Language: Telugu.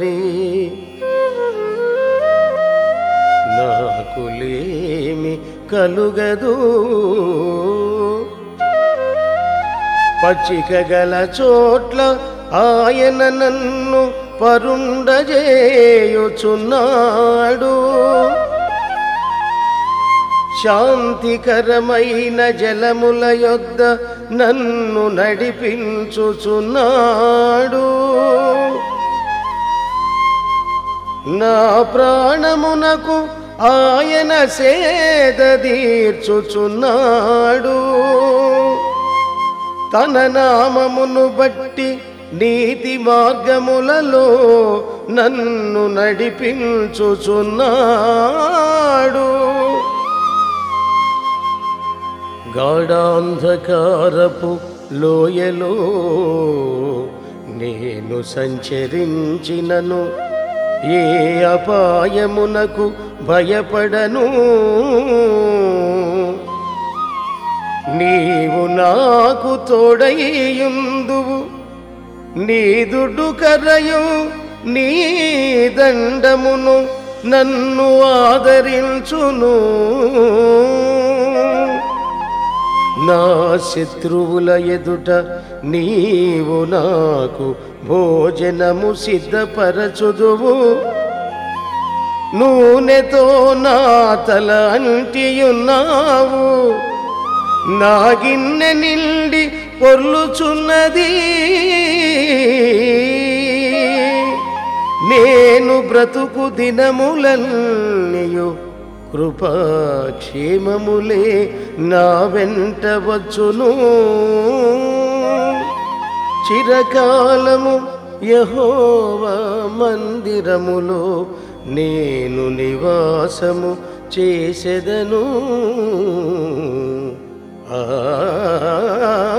మరి నాకులేమి కలుగదు పచ్చిక గల చోట్ల ఆయన నన్ను పరుండజేయుచున్నాడు శాంతికరమైన జలముల యొద్ద నన్ను నడిపించుచున్నాడు నా ప్రాణమునకు ఆయన సేద తీర్చుచున్నాడు తన నామమును బట్టి నీతి మార్గములలో నన్ను నడిపించుచున్నాడు గాఢాంధకారపు లోయలో నేను సంచరించినను ఏ అపాయమునకు భయపడను నీవు నాకు తోడయ్యుందువు నీ దుడ్డు కర్రయు నీ దండమును నన్ను ఆదరించును నా శత్రువుల ఎదుట నీవు నాకు భోజనము సిద్ధపరచుదువు నూనెతో నా తల అంటియున్నావు నా గిన్నె నిండి పొర్లుచున్నది నేను బ్రతుకు దినములన్నయు కృపాక్షేమములే నా వెంట వచ్చును చిరకాలము యహోవా మందిరములో నేను నివాసము చేసెదను ఆ